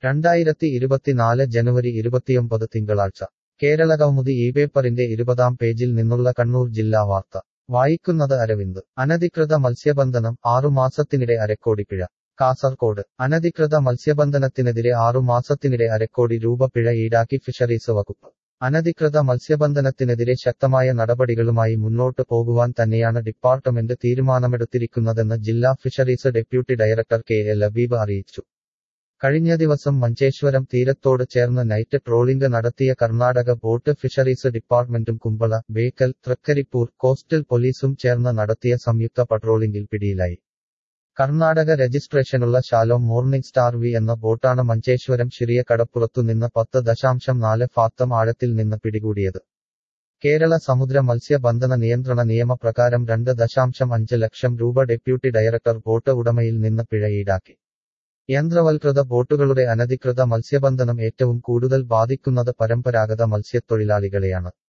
രണ്ടായിരത്തി ഇരുപത്തിനാല് ജനുവരി ഇരുപത്തിയൊമ്പത് തിങ്കളാഴ്ച കേരളകൗമുദി ഈ പേപ്പറിന്റെ ഇരുപതാം പേജിൽ നിന്നുള്ള കണ്ണൂർ ജില്ലാ വാർത്ത വായിക്കുന്നത് അരവിന്ദ് അനധികൃത മത്സ്യബന്ധനം ആറുമാസത്തിനിടെ അരക്കോടി പിഴ കാസർകോട് അനധികൃത മത്സ്യബന്ധനത്തിനെതിരെ ആറുമാസത്തിനിടെ അരക്കോടി രൂപ പിഴ ഈടാക്കി ഫിഷറീസ് വകുപ്പ് അനധികൃത മത്സ്യബന്ധനത്തിനെതിരെ ശക്തമായ നടപടികളുമായി മുന്നോട്ട് പോകുവാൻ തന്നെയാണ് ഡിപ്പാർട്ട്മെന്റ് തീരുമാനമെടുത്തിരിക്കുന്നതെന്ന് ജില്ലാ fisheries deputy director K A Labeeb അറിയിച്ചു കഴിഞ്ഞ ദിവസം മഞ്ചേശ്വരം തീരത്തോട് ചേർന്ന് നൈറ്റ് ട്രോളിംഗ് നടത്തിയ കർണാടക ബോട്ട് ഫിഷറീസ് ഡിപ്പാർട്ട്മെന്റും കുമ്പള ബേക്കൽ തൃക്കരിപ്പൂർ കോസ്റ്റൽ പോലീസും ചേർന്ന് നടത്തിയ സംയുക്ത പട്രോളിംഗിൽ പിടിയിലായി കർണാടക രജിസ്ട്രേഷനുള്ള ശാലോം മോർണിംഗ് സ്റ്റാർ വി എന്ന ബോട്ടാണ് മഞ്ചേശ്വരം ശിറിയ കടപ്പുറത്തു നിന്ന് പത്ത് ദശാംശം നാല് ഫാത്തം ആഴത്തിൽ നിന്ന് പിടികൂടിയത് കേരള സമുദ്ര മത്സ്യബന്ധന നിയന്ത്രണ നിയമപ്രകാരം രണ്ട് ദശാംശം അഞ്ച് ലക്ഷം രൂപ ഡെപ്യൂട്ടി ഡയറക്ടർ ബോട്ട് ഉടമയിൽ നിന്ന് പിഴ ഈടാക്കി യന്ത്രവൽകൃത ബോട്ടുകളുടെ അനധികൃത മത്സ്യബന്ധനം ഏറ്റവും കൂടുതൽ ബാധിക്കുന്നത് പരമ്പരാഗത മത്സ്യത്തൊഴിലാളികളെയാണ്